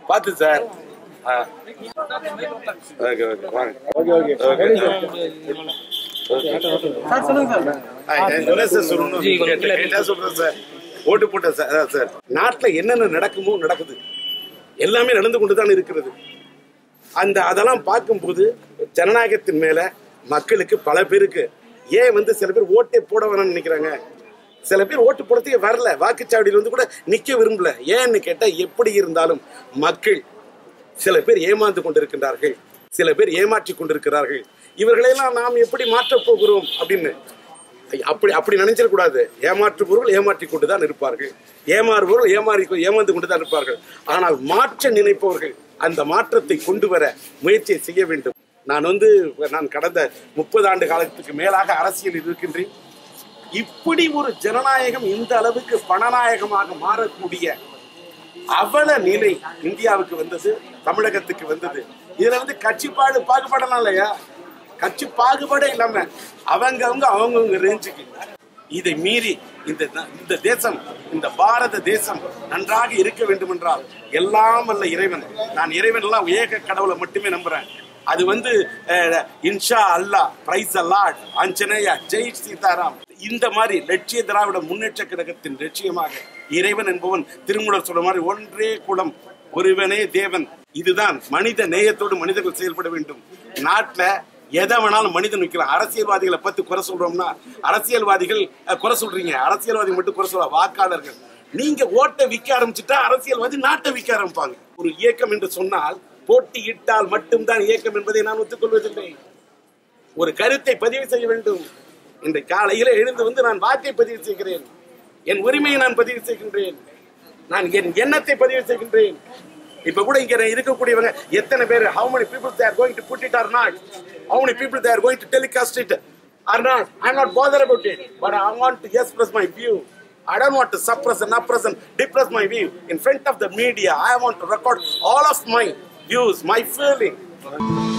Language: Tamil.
பார்த்து சார் ஆ. ஓகே ஓகே வாங்க ஓகே ஓகே சார் சொல்லுங்க சார் ஆ, நான் சொன்னேன் சார், சொல்லணும். கேட்டேன், கேட்டா சொல்றேன் சார். ஓட்டு போட்டேன் சார் அதான் சார் நாட்டுல என்னென்ன நடக்குமோ நடக்குது எல்லாமே நடந்து கொண்டுதான் இருக்கிறது அந்த அதெல்லாம் பார்க்கும்போது ஜனநாயகத்தின் மேல மக்களுக்கு பல பேருக்கு ஏன் வந்து சில பேர் ஓட்டே போட வேணாம்னு நினைக்கிறாங்க சில பேர் ஓட்டு போடுறதுக்கே வரல வாக்குச்சாவடியில் வந்து கூட நிக்க விரும்பல ஏன்னு கேட்டா எப்படி இருந்தாலும் மக்கள் சில பேர் ஏமாந்து கொண்டிருக்கின்றார்கள் சில பேர் ஏமாற்றி கொண்டிருக்கிறார்கள் இவர்களையெல்லாம் நாம் எப்படி மாற்றப் போகிறோம் அப்படின்னு அப்படி அப்படி நினைச்சிடக்கூடாது ஏமாற்றுபவர்கள் ஏமாற்றி கொண்டுதான் இருப்பார்கள் ஏமாறுபவர்கள் ஏமாறி ஏமாந்து கொண்டுதான் இருப்பார்கள் ஆனால் மாற்ற நினைப்பவர்கள் அந்த மாற்றத்தை கொண்டு வர முயற்சியை செய்ய வேண்டும் நான் வந்து நான் கடந்த முப்பது ஆண்டு காலத்துக்கு மேலாக அரசியலில் இருக்கின்றேன் இப்படி ஒரு ஜனநாயகம் இந்த அளவுக்கு பணநாயகமாக மாறக்கூடிய அவல நிலை இந்தியாவுக்கு வந்தது தமிழகத்துக்கு வந்தது இதுல வந்து கட்சி பாடு பாகுபாடெல்லாம் இல்லையா கட்சி பாகுபாடே இல்லாம அவங்க அவங்க அவங்கவுங்க ரேஞ்சுக்கு இதை மீறி இந்த ந- இந்த தேசம் இந்த பாரத தேசம் நன்றாக இருக்க வேண்டும் என்றால் எல்லாம் வல்ல இறைவன் நான் இறைவன் எல்லாம் ஏக கடவுளை மட்டுமே நம்புறேன் அது வந்து அஹ், இன்ஷா அல்லாஹ் பிரைஸ் அல்லாட் ஆஞ்சநேயா ஜெய் சீதாராம் இந்த மாதிரி லட்சிய திராவிட முன்னேற்ற கழகத்தின் லட்சியமாக இறைவன் என்பவன் திருமூலர் சொல்ற மாதிரி ஒன்றே குலம் ஒருவனே தேவன் இதுதான் மனித நேயத்தோடு மனிதர்கள் செயல்பட வேண்டும் நாட்டுல எதை வேணாலும் மனிதன் வைக்கலாம் அரசியல்வாதிகளை பத்தி குறை சொல்றோம்னா அரசியல்வாதிகள் அஹ், குறை சொல்றீங்க அரசியல்வாதி மட்டும் குறை சொல்ல வாக்காளர்கள் நீங்க ஓட்டை விற்க ஆரம்பிச்சுட்டா அரசியல்வாதி நாட்டை விற்க ஆரம்பிப்பாங்க ஒரு இயக்கம் என்று சொன்னால் போட்டியிட்டால் மட்டும்தான் இயக்கம் என்பதை நான் ஒத்துக்கொள்வதில்லை ஒரு கருத்தை பதிவு செய்ய வேண்டும் இன்று காலையில எழுந்து வந்து நான் வாக்கை பதிவு செய்கிறேன் என் உரிமையை நான் பதிவு செய்கின்றேன் நான் என் எண்ணத்தை பதிவு செய்கின்றேன் இப்ப கூட இங்க இருக்கக்கூடியவங்க எத்தனை பேர் how many people they are going to put it or not how many people they are going to telecast it or not i'm not bothered about it but i want to express my view I don't want to suppress and oppress and depress my view. In front of the media, I want to record all of my views, my feeling.